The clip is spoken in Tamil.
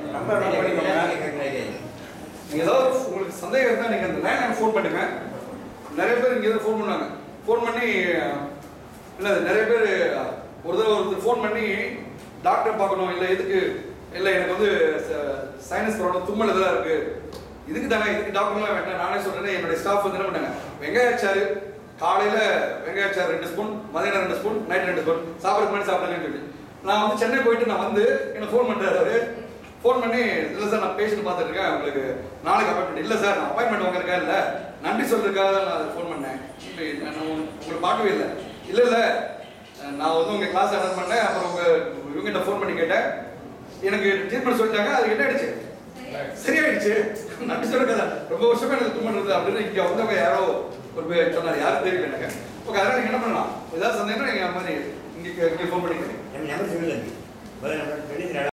நம்பர் நோட் பண்ணிக்கோங்க நீங்கள் ஏதாவது உங்களுக்கு சந்தேகம் இருந்தால் நீங்கள் அந்த லைன் ஃபோன் பண்ணுங்க நிறைய பேர் இங்கே இருந்து ஃபோன் பண்ணாங்க ஃபோன் பண்ணி இல்லை நிறைய பேர் ஒரு தடவை ஒருத்தர் ஃபோன் பண்ணி டாக்டர் பார்க்கணும் இல்லை எதுக்கு இல்லை எனக்கு வந்து சைனஸ் ப்ராப்ளம் தும்மல் இதெல்லாம் இருக்கு இதுக்கு தானே இதுக்கு டாக்டர்லாம் வேண்டாம் நானே சொல்றேன் என்னுடைய ஸ்டாஃப் வந்து என்ன பண்ணாங்க வெங்காயச்சாறு காலையில வெங்காயச்சாறு ரெண்டு ஸ்பூன் மதியானம் ரெண்டு ஸ்பூன் நைட் ரெண்டு ஸ்பூன் சாப்பிட்றதுக்கு முன்னாடி சாப்பிடுங்கன்னு சொல்லி நான் வந்து சென்னை போயிட்டு நான் வந்து எனக்கு ஃபோன் பண்றாரு அவரு ஃபோன் பண்ணி இல்லை சார் நான் பேஷண்ட் பார்த்துட்டு இருக்கேன் உங்களுக்கு நாளைக்கு அப்பாயின்மெண்ட் இல்லை சார் நான் அப்பாயின்மெண்ட் வாங்கிருக்கேன் இல்லை நன்றி சொல்றதுக்காக தான் நான் ஃபோன் பண்ணேன் இல்லை, நான் உங்களை பார்க்கவே இல்லை இல்லை இல்லை நான் வந்து உங்கள் கிளாஸ் அட்டன் பண்ணேன் அப்புறம் உங்கள் இவங்ககிட்ட ஃபோன் பண்ணி கேட்டேன் எனக்கு ட்ரீட்மெண்ட் சொல்லிட்டாங்க அது என்ன ஆயிடுச்சு சரியாயிடுச்சு நன்றி சொல்லுங்க ரொம்ப வருஷமா எனக்கு தும்மல் இருந்தது அப்படின்னு இங்க வந்தவங்க யாரோ ஒரு பேர் சொன்னார் யாரும் தெரியல எனக்கு ஓகே அதனால நீங்க என்ன பண்ணலாம் ஏதாவது சந்தேகம்னா நீங்க மாதிரி இங்க இங்க ஃபோன் பண்ணிக்கிறீங்க நம்ம நம்பர் சொல்லுங்க முதல்ல நம்பர் சொல்லி